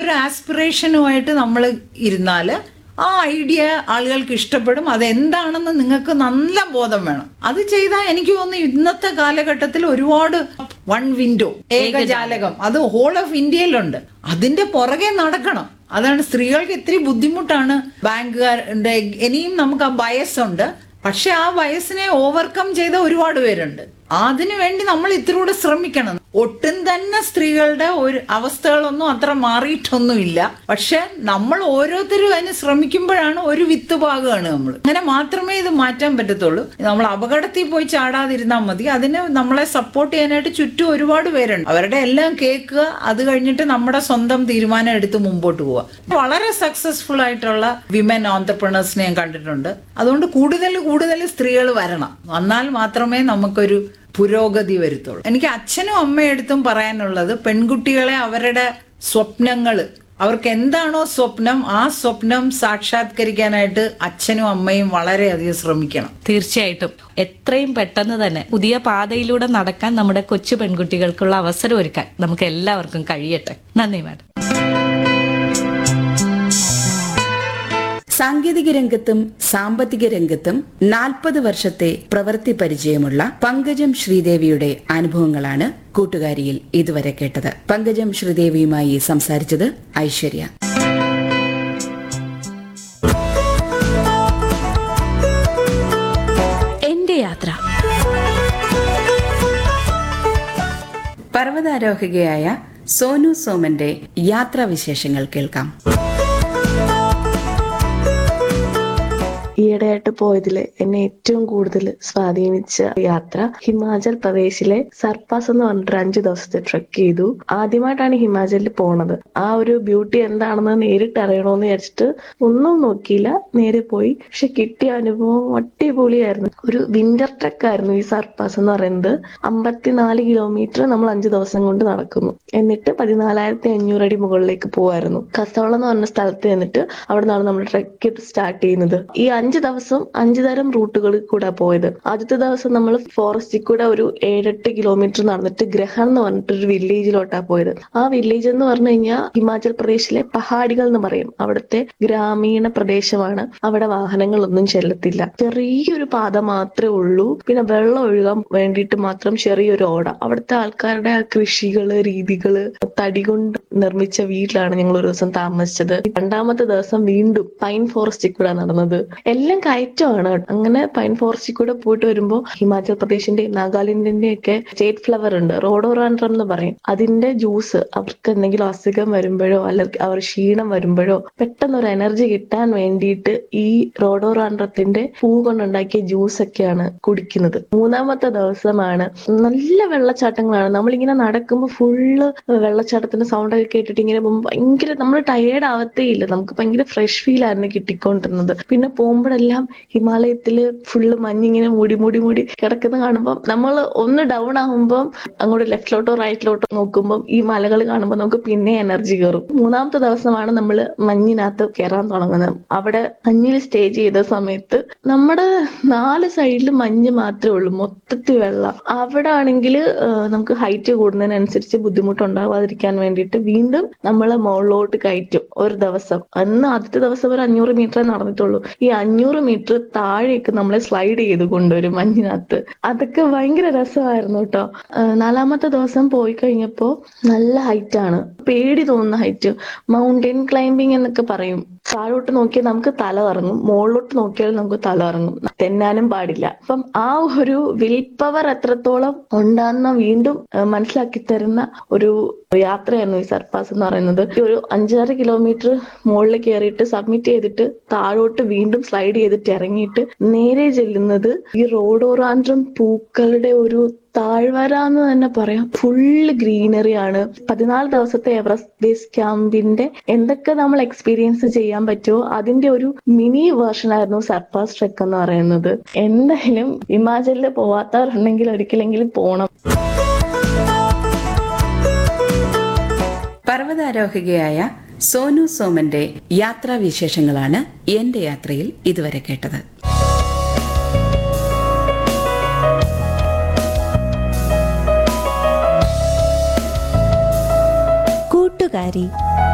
ഒരു ആസ്പിറേഷനുമായിട്ട് നമ്മൾ ഇരുന്നാൽ ആ ഐഡിയ ആളുകൾക്ക് ഇഷ്ടപ്പെടും അതെന്താണെന്ന് നിങ്ങൾക്ക് നല്ല ബോധം വേണം അത് ചെയ്താൽ എനിക്ക് തോന്നുന്നു ഇന്നത്തെ കാലഘട്ടത്തിൽ ഒരുപാട് വൺ വിൻഡോ ഏകജാലകം അത് ഹോൾ ഓഫ് ഇന്ത്യയിലുണ്ട് അതിന്റെ പുറകെ നടക്കണം അതാണ് സ്ത്രീകൾക്ക് ഇത്തിരി ബുദ്ധിമുട്ടാണ് ബാങ്കുകാരുടെ ഇനിയും നമുക്ക് ആ വയസ്സുണ്ട് പക്ഷെ ആ വയസ്സിനെ ഓവർകം ചെയ്ത ഒരുപാട് പേരുണ്ട് അതിനു വേണ്ടി നമ്മൾ ഇത്തിരി കൂടെ ശ്രമിക്കണം ഒട്ടും തന്നെ സ്ത്രീകളുടെ ഒരു അവസ്ഥകളൊന്നും അത്ര മാറിയിട്ടൊന്നുമില്ല പക്ഷെ നമ്മൾ ഓരോരുത്തരും അതിന് ശ്രമിക്കുമ്പോഴാണ് ഒരു വിത്ത് പാകുകയാണ് നമ്മൾ അങ്ങനെ മാത്രമേ ഇത് മാറ്റാൻ പറ്റത്തുള്ളൂ നമ്മൾ അപകടത്തിൽ പോയി ചാടാതിരുന്നാൽ മതി അതിന് നമ്മളെ സപ്പോർട്ട് ചെയ്യാനായിട്ട് ചുറ്റും ഒരുപാട് പേരുണ്ട് അവരുടെ എല്ലാം കേൾക്കുക അത് കഴിഞ്ഞിട്ട് നമ്മുടെ സ്വന്തം തീരുമാനം എടുത്ത് മുമ്പോട്ട് പോവുക വളരെ സക്സസ്ഫുൾ ആയിട്ടുള്ള വിമൻ ഓentrepreneursനെ ഞാൻ കണ്ടിട്ടുണ്ട് അതുകൊണ്ട് കൂടുതൽ കൂടുതൽ സ്ത്രീകൾ വരണം വന്നാൽ മാത്രമേ നമുക്കൊരു പുരോഗതി വരുത്തുള്ളൂ എനിക്ക് അച്ഛനും അമ്മയെടുത്തും പറയാനുള്ളത് പെൺകുട്ടികളെ അവരുടെ സ്വപ്നങ്ങൾ അവർക്ക് എന്താണോ സ്വപ്നം ആ സ്വപ്നം സാക്ഷാത്കരിക്കാനായിട്ട് അച്ഛനും അമ്മയും വളരെയധികം ശ്രമിക്കണം തീർച്ചയായിട്ടും എത്രയും പെട്ടെന്ന് തന്നെ പുതിയ പാതയിലൂടെ നടക്കാൻ നമ്മുടെ കൊച്ചു പെൺകുട്ടികൾക്കുള്ള അവസരം ഒരുക്കാൻ നമുക്ക് എല്ലാവർക്കും കഴിയട്ടെ നന്ദി മാഡം സാങ്കേതിക രംഗത്തും സാമ്പത്തിക രംഗത്തും നാൽപ്പത് വർഷത്തെ പ്രവൃത്തി പരിചയമുള്ള പങ്കജം ശ്രീദേവിയുടെ അനുഭവങ്ങളാണ് കൂട്ടുകാരിയിൽ ഇതുവരെ കേട്ടത് പങ്കജം ശ്രീദേവിയുമായി സംസാരിച്ചത് ഐശ്വര്യ എന്റെ യാത്ര പർവ്വതാരോഹകയായ സോനു സോമന്റെ യാത്രാവിശേഷങ്ങൾ കേൾക്കാം ഈയിടെയായിട്ട് പോയതിൽ എന്നെ ഏറ്റവും കൂടുതൽ സ്വാധീനിച്ച യാത്ര ഹിമാചൽ പ്രദേശിലെ സർപ്പാസ് എന്ന് പറഞ്ഞിട്ട് അഞ്ചു ദിവസത്തെ ട്രക്ക് ചെയ്തു ആദ്യമായിട്ടാണ് ഹിമാചലിൽ പോണത് ആ ഒരു ബ്യൂട്ടി എന്താണെന്ന് നേരിട്ട് അറിയണമെന്ന് വിചാരിച്ചിട്ട് ഒന്നും നോക്കിയില്ല നേരെ പോയി പക്ഷെ കിട്ടിയ അനുഭവം അടിപൊളിയായിരുന്നു ഒരു വിന്റർ ട്രക്ക് ആയിരുന്നു ഈ സർപ്പാസ് എന്ന് പറയുന്നത് അമ്പത്തിനാല് കിലോമീറ്റർ നമ്മൾ അഞ്ചു ദിവസം കൊണ്ട് നടക്കുന്നു എന്നിട്ട് പതിനാലായിരത്തി അഞ്ഞൂറ് അടി മുകളിലേക്ക് പോവായിരുന്നു കസവളം എന്ന് പറഞ്ഞ സ്ഥലത്ത് ചെന്നിട്ട് അവിടെ നിന്നാണ് നമ്മൾ ട്രക്ക് സ്റ്റാർട്ട് ചെയ്യുന്നത് ഈ അഞ്ച് ദിവസം അഞ്ച് തരം റൂട്ടുകളിൽ കൂടെ പോയത് ആദ്യത്തെ ദിവസം നമ്മൾ ഫോറസ്റ്റിൽ കൂടെ ഒരു ഏഴെട്ട് കിലോമീറ്റർ നടന്നിട്ട് ഗ്രഹൺ എന്ന് പറഞ്ഞിട്ട് ഒരു വില്ലേജിലോട്ടാ പോയത് ആ വില്ലേജ് എന്ന് പറഞ്ഞു കഴിഞ്ഞാൽ ഹിമാചൽ പ്രദേശിലെ പഹാഡികൾ എന്ന് പറയും അവിടുത്തെ ഗ്രാമീണ പ്രദേശമാണ് അവിടെ വാഹനങ്ങളൊന്നും ചെല്ലത്തില്ല ചെറിയൊരു പാത മാത്രമേ ഉള്ളൂ പിന്നെ വെള്ളം ഒഴുകാൻ വേണ്ടിയിട്ട് മാത്രം ചെറിയൊരു ഓട അവിടുത്തെ ആൾക്കാരുടെ ആ കൃഷികള് രീതികള് തടി കൊണ്ട് നിർമ്മിച്ച വീട്ടിലാണ് ഞങ്ങൾ ഒരു ദിവസം താമസിച്ചത് രണ്ടാമത്തെ ദിവസം വീണ്ടും പൈൻ ഫോറസ്റ്റിൽ കൂടെ നടന്നത് എല്ലാം കയറ്റമാണ് അങ്ങനെ പൈൻ ഫോറസ്റ്റിൽ കൂടെ പോയിട്ട് വരുമ്പോൾ ഹിമാചൽ പ്രദേശിന്റെയും നാഗാലാൻഡിന്റെയും ഒക്കെ സ്റ്റേറ്റ് ഫ്ലവർ ഉണ്ട് റോഡോറാൻഡ്രം എന്ന് പറയും അതിന്റെ ജ്യൂസ് അവർക്ക് എന്തെങ്കിലും അസുഖം വരുമ്പോഴോ അല്ലെങ്കിൽ അവർ ക്ഷീണം വരുമ്പോഴോ പെട്ടെന്ന് ഒരു എനർജി കിട്ടാൻ വേണ്ടിയിട്ട് ഈ റോഡോറാൻഡ്രത്തിന്റെ പൂ കൊണ്ടുണ്ടാക്കിയ ജ്യൂസ് ഒക്കെയാണ് കുടിക്കുന്നത് മൂന്നാമത്തെ ദിവസമാണ് നല്ല വെള്ളച്ചാട്ടങ്ങളാണ് നമ്മളിങ്ങനെ നടക്കുമ്പോൾ ഫുള്ള് വെള്ളച്ചാട്ടത്തിന്റെ സൗണ്ട് ഒക്കെ കേട്ടിട്ട് ഇങ്ങനെ പോകുമ്പോൾ ഭയങ്കര നമ്മൾ ടയേർഡ് ആവത്തേ ഇല്ല നമുക്ക് ഭയങ്കര ഫ്രഷ് ഫീൽ ആയിരുന്നു കിട്ടിക്കൊണ്ടിരുന്നത് പിന്നെ പോകുമ്പോഴെല്ലാം ഹിമാലയത്തില് ഫുള്ള് മഞ്ഞിങ്ങനെ മൂടി മൂടി മൂടി കിടക്കുന്ന കാണുമ്പോൾ നമ്മൾ ഒന്ന് ഡൗൺ ആകുമ്പോൾ അങ്ങോട്ട് ലെഫ്റ്റിലോട്ടോ റൈറ്റിലോട്ടോ നോക്കുമ്പോൾ ഈ മലകൾ കാണുമ്പോൾ നമുക്ക് പിന്നെ എനർജി കയറും മൂന്നാമത്തെ ദിവസമാണ് നമ്മൾ മഞ്ഞിനകത്ത് കയറാൻ തുടങ്ങുന്നത് അവിടെ മഞ്ഞിൽ സ്റ്റേ ചെയ്ത സമയത്ത് നമ്മുടെ നാല് സൈഡിൽ മഞ്ഞ് മാത്രമേ ഉള്ളൂ മൊത്തത്തിൽ വെള്ളം അവിടെ ആണെങ്കിൽ നമുക്ക് ഹൈറ്റ് കൂടുന്നതിനനുസരിച്ച് ബുദ്ധിമുട്ടുണ്ടാവാതിരിക്കാൻ വേണ്ടിയിട്ട് വീണ്ടും നമ്മളെ മുകളിലോട്ട് കയറ്റും ഒരു ദിവസം അന്ന് ആദ്യത്തെ ദിവസം ഒരു അഞ്ഞൂറ് മീറ്ററേ നടന്നിട്ടുള്ളൂ ഈ അഞ്ഞൂറ് മീറ്റർ താഴേക്ക് നമ്മളെ സ്ലൈഡ് ചെയ്ത് കൊണ്ടുവരും മഞ്ഞിനകത്ത് അതൊക്കെ ഭയങ്കര രസമായിരുന്നു കേട്ടോ നാലാമത്തെ ദിവസം പോയി കഴിഞ്ഞപ്പോ നല്ല ഹൈറ്റ് ആണ് പേടി തോന്നുന്ന ഹൈറ്റ് മൗണ്ടൻ ക്ലൈംബിംഗ് എന്നൊക്കെ പറയും താഴോട്ട് നോക്കിയാൽ നമുക്ക് തല ഇറങ്ങും മുകളിലോട്ട് നോക്കിയാൽ നമുക്ക് തല ഇറങ്ങും തെന്നാനും പാടില്ല അപ്പം ആ ഒരു വിൽ പവർ എത്രത്തോളം ഉണ്ടാകുന്ന വീണ്ടും ഏഹ്, മനസ്സിലാക്കി തരുന്ന ഒരു യാത്രയായിരുന്നു ഈ സർപ്പാസ് എന്ന് പറയുന്നത് ഈ ഒരു അഞ്ചാറ് കിലോമീറ്റർ മുകളിൽ കയറിയിട്ട് സബ്മിറ്റ് ചെയ്തിട്ട് താഴോട്ട് വീണ്ടും സ്ലൈഡ് ചെയ്തിട്ട് ഇറങ്ങിയിട്ട് നേരെ ചെല്ലുന്നത് ഈ റോഡോറാൻഡ്രം പൂക്കളുടെ ഒരു താഴ്വര എന്ന് തന്നെ പറയാം ഫുള്ള് ഗ്രീനറി ആണ് പതിനാല് ദിവസത്തെ എവറസ്റ്റ് ബേസ് ക്യാമ്പിന്റെ എന്തൊക്കെ നമ്മൾ എക്സ്പീരിയൻസ് ചെയ്യാൻ പറ്റുമോ അതിന്റെ ഒരു മിനി വേർഷൻ ആയിരുന്നു സർപ്പാസ് ട്രെക്ക് എന്ന് പറയുന്നത് എന്തായാലും ഹിമാചലിൽ പോവാത്തവരുണ്ടെങ്കിൽ ഒരിക്കലെങ്കിലും പോണം പർവ്വതാരോഹകയായ സോനു സോമന്റെ യാത്രാവിശേഷങ്ങളാണ് എന്റെ യാത്രയിൽ ഇതുവരെ കേട്ടത് കൂട്ടുകാരി